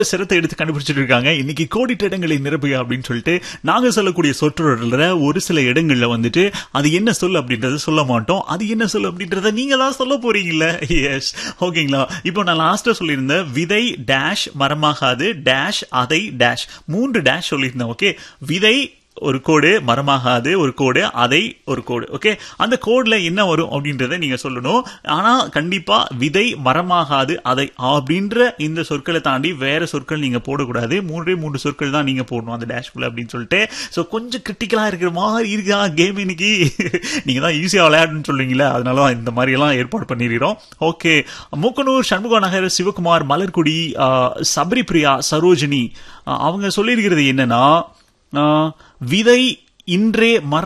சிரத்தை எடுத்து கண்டுபிடிச்சிட்டு இருக்காங்க இன்னைக்கு கோடிட்ட இடங்களை நிரப்புக அப்படின்னு சொல்லிட்டு நாங்க சொல்லக்கூடிய சொற்றொடர்ல ஒரு சில இடங்கள்ல வந்துட்டு அது என்ன சொல் அப்படின்றத சொல்ல மாட்டோம் அது என்ன சொல் அப்படின்றத நீங்க தான் சொல்ல போறீங்கல்ல எஸ் ஓகேங்களா இப்போ நான் லாஸ்டா சொல்லியிருந்தேன் விதை டேஷ் மரமாகாது டேஷ் அதை டேஷ் மூன்று டேஷ் சொல்லியிருந்தேன் ஓகே விதை ஒரு கோடு மரமாகாது ஒரு கோடு அதை ஒரு கோடு ஓகே அந்த கோட்ல என்ன வரும் அப்படின்றத நீங்க சொல்லணும் ஆனா கண்டிப்பா விதை மரமாகாது அதை அப்படின்ற இந்த சொற்களை தாண்டி வேற சொற்கள் நீங்க போடக்கூடாது மூன்றே மூன்று சொற்கள் தான் நீங்க போடணும் அந்த டேஷ்குள்ள அப்படின்னு சொல்லிட்டு ஸோ கொஞ்சம் கிரிட்டிக்கலா இருக்கிற மாதிரி இருக்கா கேம் இன்னைக்கு நீங்க தான் ஈஸியா விளையாடுன்னு சொல்றீங்களா அதனால தான் இந்த மாதிரி எல்லாம் ஏற்பாடு பண்ணிடுறோம் ஓகே மூக்கனூர் சண்முக நகர் சிவகுமார் மலர்குடி ஆஹ், சபரி பிரியா சரோஜினி ஆஹ், அவங்க சொல்லியிருக்கிறது என்னன்னா ஆஹ், விதை இன்றே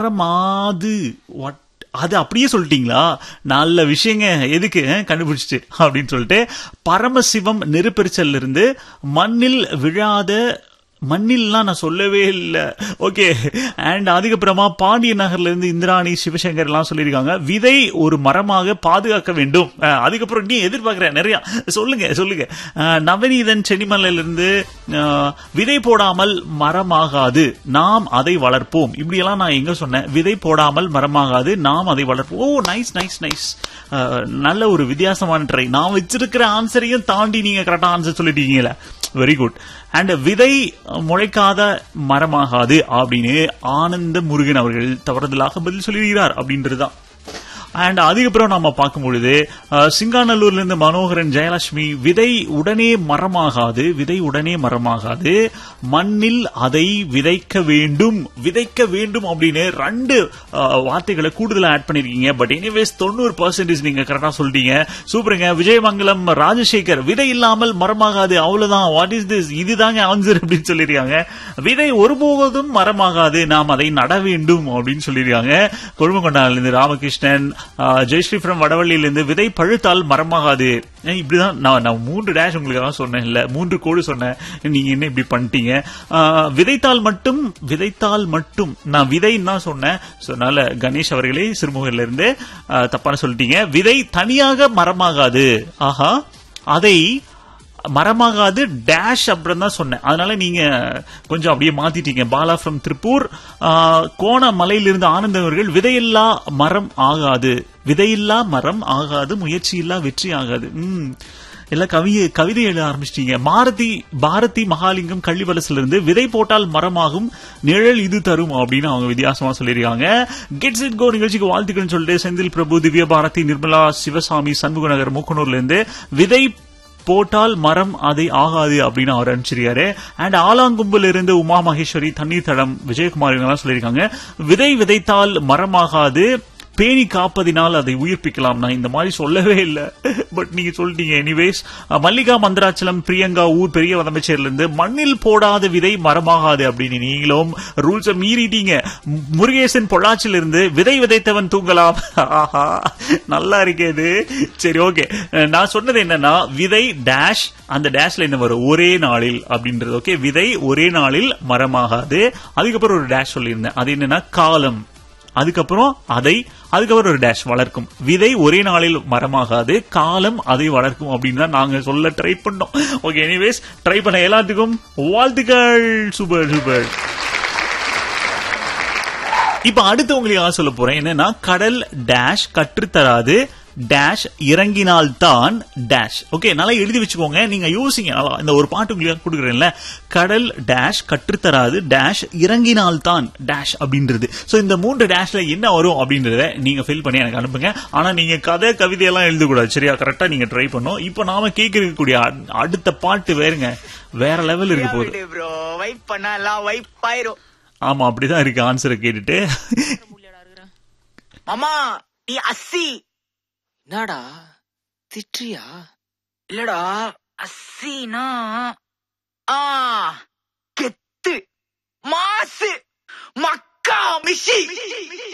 மரமாது what? அது அப்படியே சொல்லிட்டீங்களா நல்ல விஷயங்க எதுக்கு அஹ், கண்டுபிடிச்சிட்டு அப்படின்னு சொல்லிட்டு பரமசிவம் நெருப்பெரிச்சல்ல இருந்து மண்ணில் விழாத மண்ணில்லாம் நான் சொல்லவே இல்லை ஓகே அண்ட் அதுக்கப்புறமா பாண்டிய நகர்ல இருந்து இந்திராணி சிவசங்கர் எல்லாம் சொல்லியிருக்காங்க விதை ஒரு மரமாக பாதுகாக்க வேண்டும் அஹ், அதுக்கப்புறம் நீ எதிர்பார்க்கிற நிறைய சொல்லுங்க சொல்லுங்க அஹ், நவநீதன் சென்னிமலையில இருந்து அஹ், விதை போடாமல் மரமாகாது நாம் அதை வளர்ப்போம் இப்படியெல்லாம் நான் எங்க சொன்னேன் விதை போடாமல் மரமாகாது நாம் அதை வளர்ப்போம் ஓ நைஸ் நைஸ் நைஸ் நல்ல ஒரு வித்தியாசமான ட்ரை நான் வச்சிருக்கிற ஆன்சரையும் தாண்டி நீங்க கரெக்டா ஆன்சர் சொல்லிட்டீங்களே வெரி குட் அண்ட் விதை முளைக்காத மரமாகாது அப்படின்னு ஆனந்த முருகன் அவர்கள் தவறுதலாக பதில் சொல்லியிருக்கிறார் அப்படின்றதுதான் அண்ட் அதுக்கப்புறம் நாம பார்க்கும் பொழுது அஹ், சிங்காநல்லூர்ல இருந்து மனோகரன் ஜெயலட்சுமி விதை உடனே மரமாகாது விதை உடனே மரமாகாது மண்ணில் அதை விதைக்க வேண்டும் விதைக்க வேண்டும் அப்படின்னு ரெண்டு அஹ், வார்த்தைகளை கூடுதலா ஆட் பண்ணிருக்கீங்க பட் எனிவேஸ் தொண்ணூறு பர்சன்டேஜ் நீங்க கரெக்டா சொல்லிட்டீங்க சூப்பருங்க விஜயமங்கலம் ராஜசேகர் விதை இல்லாமல் மரமாகாது அவ்வளவுதான் வாட் இஸ் திஸ் இதுதாங்க ஆன்சர் அப்படின்னு சொல்லிருக்காங்க விதை ஒருபோதும் மரமாகாது நாம் அதை நட வேண்டும் அப்படின்னு சொல்லியிருக்காங்க கொழுமங்கொண்டால இருந்து ராமகிருஷ்ணன் ஆஹ், ஜெயஸ்ரீ ஃப்ரம் வடவள்ளியிலிருந்து விதை பழுத்தால் மரமாகாது ஏன் இப்படிதான் நான் நான் மூன்று டேஷ் உங்களுக்காக சொன்னேன் இல்ல மூன்று கோடு சொன்னேன் நீங்க என்ன இப்படி பண்ணிட்டீங்க ஆஹ், விதைத்தால் மட்டும் விதைத்தால் மட்டும் நான் விதைன்னு தான் சொன்னேன் So, அதனால கணேஷ் அவர்களே சிறுமுகையில இருந்து ஆஹ், தப்பான சொல்லிட்டீங்க விதை தனியாக மரமாகாது ஆஹா அதை மரமாகாது டேஷ் அப்படின்னு தான் சொன்னேன் அதனால நீங்க கொஞ்சம் அப்படியே மாத்திட்டீங்க பாலா ஃப்ரம் திருப்பூர் ஆஹ், கோணமலையிலிருந்து ஆனந்த் அவர்கள் விதையில்லா மரம் ஆகாது விதையில்லா மரம் ஆகாது முயற்சி இல்லா வெற்றி ஆகாது ம் எல்லாம் கவிய கவிதை எழுத ஆரம்பிச்சிட்டீங்க மாரதி பாரதி மகாலிங்கம் கள்ளிவலசுல இருந்து விதை போட்டால் மரமாகும் நிழல் இது தரும் அப்படின்னு அவங்க வித்தியாசமா சொல்லியிருக்காங்க கெட்ஸ் இட் கோ நிகழ்ச்சிக்கு வாழ்த்துக்கள்னு சொல்லிட்டு செந்தில் பிரபு திவ்ய பாரதி நிர்மலா சிவசாமி சண்முகநகர் மூக்கனூர்ல இருந்து விதை போட்டால் மரம் அதை ஆகாது அப்படின்னு அவர் அனுப்பிச்சிருக்காரு அண்ட் ஆலாங்கும்பில் இருந்து உமா மகேஸ்வரி தண்ணீர் தடம் விஜயகுமார் இவங்கெல்லாம் சொல்லியிருக்காங்க விதை விதைத்தால் மரமாகாது பேணி காப்பதினால் அதை உயிர்ப்பிக்கலாம் நான் இந்த மாதிரி சொல்லவே இல்லை பட் நீங்க சொல்லிட்டீங்க எனிவேஸ் மல்லிகா மந்திராச்சலம் பிரியங்கா ஊர் பெரிய வதமைச்சேரில இருந்து மண்ணில் போடாத விதை மரமாகாது அப்படின்னு நீங்களும் ரூல்ஸை மீறிட்டீங்க மு- முருகேசன் பொள்ளாச்சில இருந்து விதை விதைத்தவன் தூங்கலாம் ஆஹா நல்லா இருக்கே இது சரி ஓகே நான் சொன்னது என்னன்னா விதை டேஷ் அந்த டேஷ்ல என்ன வரும் ஒரே நாளில் அப்படின்றது ஓகே விதை ஒரே நாளில் மரமாகாது அதுக்கப்புறம் ஒரு டேஷ் சொல்லியிருந்தேன் அது என்னன்னா காலம் அதுக்கப்புறம் அதை அதுக்கப்புறம் ஒரு டேஷ் வளர்க்கும் விதை ஒரே நாளில் மரமாகாது காலம் அதை வளர்க்கும் அப்படின்னு தான் நாங்க சொல்ல ட்ரை பண்ணோம் ஓகே எனிவேஸ் ட்ரை பண்ண எல்லாத்துக்கும் வாழ்த்துக்கள் சூப்பர் சூப்பர் இப்ப அடுத்து உங்களுக்கு சொல்ல போறேன் என்னன்னா கடல் டேஷ் கற்றுத்தராது டேஷ் இறங்கினால்தான் டேஷ் ஓகே நல்லா எழுதி வச்சுக்கோங்க நீங்க யோசிங்க நல்லா இந்த ஒரு பாட்டு உங்களுக்கு கொடுக்குறேன்ல கடல் டேஷ் கற்றுத்தராது டேஷ் இறங்கினால்தான் டேஷ் அப்படின்றது சோ இந்த மூன்று டேஷ்ல என்ன வரும் அப்படின்றத நீங்க ஃபில் பண்ணி எனக்கு அனுப்புங்க ஆனா நீங்க கதை கவிதையெல்லாம் எழுதக்கூடாது சரியா கரெக்டா நீங்க ட்ரை பண்ணும் இப்போ நாம கேட்கக்கூடிய அடுத்த பாட்டு வேறுங்க வேற லெவல் இருக்க போகுது ப்ரோ வைப் பண்ணா எல்லாம் வைப் ஆயிரும் ஆமா அப்படிதான் இருக்கு ஆன்சரை கேட்டுட்டு மாமா நீ அஸ்ஸி என்னடா திட்றியா இல்லடா அஸ்ஸினா ஆ கெத்து மாசு மக்கா மிஷி